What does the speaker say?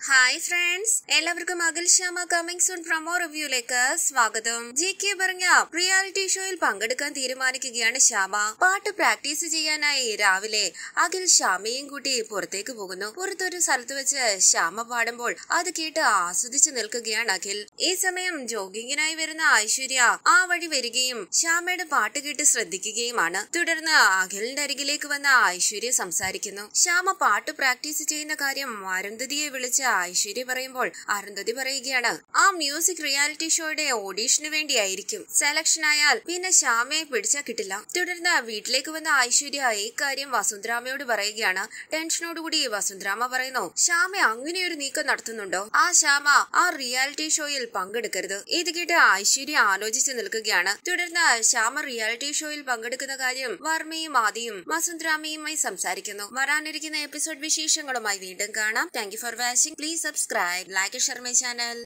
hi friends എല്ലാവർക്കും Akhil Shyama coming soon promo റിവ്യൂലേക്ക് സ്വാഗതം ജി കെ പറഞ്ഞ റിയാലിറ്റി ഷോയിൽ പങ്കെടുക്കാൻ തീരുമാനിക്കുകയാണ് ശ്യാമ പാട്ട് പ്രാക്ടീസ് ചെയ്യാനായി രാവിലെ അഖിൽ ശ്യാമയും കൂട്ടി പുറത്തേക്ക് പോകുന്നു പുറത്തൊരു സ്ഥലത്ത് വെച്ച് ശ്യാമ പാടുമ്പോൾ അത് കേട്ട് ആസ്വദിച്ചു നിൽക്കുകയാണ് അഖിൽ ഈ സമയം ജോഗിങ്ങിനായി വരുന്ന ഐശ്വര്യ ആ വഴി വരികയും ശ്യാമയുടെ പാട്ട് കേട്ട് ശ്രദ്ധിക്കുകയുമാണ് തുടർന്ന് അഖിലിന്റെ അരികിലേക്ക് വന്ന ഐശ്വര്യ സംസാരിക്കുന്നു ശ്യാമ പാട്ട് പ്രാക്ടീസ് ചെയ്യുന്ന കാര്യം അരുന്ധതിയെ വിളിച്ച് ഐശ്വര്യ പറയുമ്പോൾ അരുന്ധതി പറയുകയാണ് ആ മ്യൂസിക് റിയാലിറ്റി ഷോയുടെ ഓഡീഷന് വേണ്ടിയായിരിക്കും സെലക്ഷൻ ആയാൽ പിന്നെ ശ്യാമയെ പിടിച്ചാ കിട്ടില്ല തുടർന്ന് വീട്ടിലേക്ക് വന്ന ഐശ്വര്യ ഈ കാര്യം വസുന്ധരാമയോട് പറയുകയാണ് ടെൻഷനോടുകൂടി വസുന്ധരാമ പറയുന്നു ശ്യാമ അങ്ങനെ ഒരു നീക്കം നടത്തുന്നുണ്ടോ ആ ശ്യാമ ആ റിയാലിറ്റി ഷോയിൽ പങ്കെടുക്കരുത് ഇത് കേട്ട് ഐശ്വര്യ ആലോചിച്ച് നിൽക്കുകയാണ് തുടർന്ന് ശ്യാമ റിയാലിറ്റി ഷോയിൽ പങ്കെടുക്കുന്ന കാര്യം വർമ്മയും ആദിയും വസുന്ധരാമയുമായി സംസാരിക്കുന്നു വരാനിരിക്കുന്ന എപ്പിസോഡ് വിശേഷങ്ങളുമായി വീണ്ടും കാണാം thank you for watching please subscribe like share my channel